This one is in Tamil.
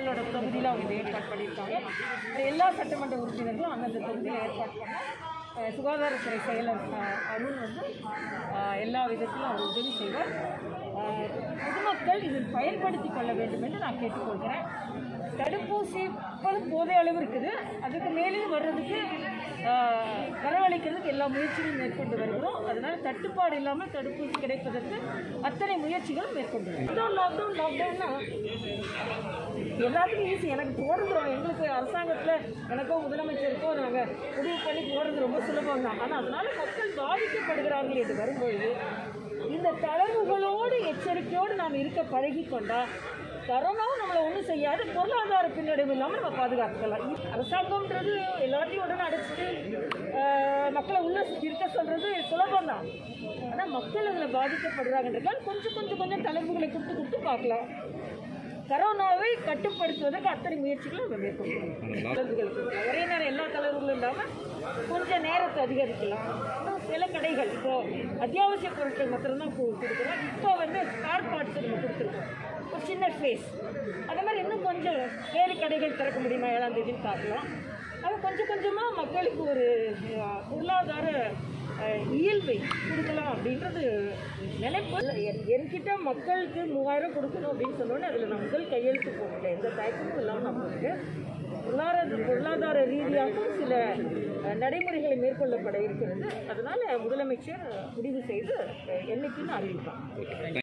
அவங்களோட தொகுதியில் அவங்க இதை ஏற்பாடு பண்ணியிருக்காங்க எல்லா சட்டமன்ற உறுப்பினர்களும் அந்தந்த தொகுதியில் ஏற்பாடு பண்ண அஹ், சுகாதாரத்துறை செயலர் அஹ், அருண் வந்து அஹ், எல்லா விதத்திலும் அவர் உதவி செய்வார் அஹ், பொதுமக்கள் இதில் பயன்படுத்தி கொள்ள வேண்டும் என்று நான் கேட்டுக்கொள்கிறேன் தடுப்பூசி இப்போது போதிய அளவு இருக்குது அதுக்கு மேலேயும் வர்றதுக்கு ஆஹ், வரவழைக்கிறதுக்கு எல்லா முயற்சிகளும் மேற்கொண்டு வருகிறோம் அதனால தட்டுப்பாடு இல்லாமல் தடுப்பூசி கிடைப்பதற்கு அத்தனை முயற்சிகளும் மேற்கொண்டு வருகிறோம் லாக்டவுன் லாக்டவுன்னா எல்லாத்துக்கும் ஈஸி எனக்கு போடுறோம் எங்களுக்கு அரசாங்கத்தில் எனக்கோ முதலமைச்சருக்கோ நாங்கள் முடிவு பண்ணி போடுறது ரொம்ப சுலபம் தான் ஆனால் அதனால மக்கள் பாதிக்கப்படுகிறார்கள் என்று வரும்பொழுது இந்த தளர்வுகளோடு எச்சரிக்கையோடு நாம் இருக்க பழகி கொண்டா கரோனாவும் நம்மளை ஒன்றும் செய்யாது பொருளாதார பின்னடைவு இல்லாமல் நம்ம பாதுகாத்துக்கலாம் அரசாங்கம்ன்றது எல்லாத்தையும் உடனே அடைச்சிட்டு ஆஹ், மக்களை உள்ள இருக்க சொல்கிறது சுலபம் தான் ஆனால் மக்கள் அதில் பாதிக்கப்படுறாங்கன்றதால் கொஞ்சம் கொஞ்சம் கொஞ்சம் தளர்வுகளை கொடுத்து கொடுத்து பார்க்கலாம் கரோனாவை கட்டுப்படுத்துவதற்கு அத்தனை முயற்சிகளும் நம்ம மேற்கொள்ளலாம் தளர்வுகள் கொடுக்கலாம். ஒரே நேரம் எல்லா தளர்வுகளும் இல்லாமல் கொஞ்சம் நேரத்தை அதிகரிக்கலாம் இன்னும் சில கடைகள் இப்போ அத்தியாவசிய பொருட்கள் மாத்திரம்தான் கு- கொடுக்குறோம் இப்போ வந்து ஸ்பார் பார்ட்ஸ் நம்ம கொடுத்துருக்கோம் ஒரு சின்ன ஸ்பேஸ் அதே மாதிரி இன்னும் கொஞ்சம் வேறு கடைகள் திறக்க முடியுமா ஏழாம் தேதின்னு பார்க்கலாம் அது கொஞ்சம் கொஞ்சமாக மக்களுக்கு ஒரு அஹ், பொருளாதார அஹ், இயல்பை கொடுக்கலாம் அப்படின்றது நினைப்பு என்- என்கிட்ட மக்களுக்கு மூவாயிரம் கொடுக்கணும் அப்படின்னு சொன்னோன்னே அதில் நான் முதல் கையெழுத்து போட்டேன் எந்த தயக்கமும் இல்லாமல் நான் போட்டேன் பொருளாதார பொருளாதார ரீதியாகவும் சில அஹ், நடைமுறைகளை மேற்கொள்ளப்பட இருக்கிறது அதனால் முதலமைச்சர் முடிவு செய்து அஹ், என்னைக்குன்னு அறிவிப்பார்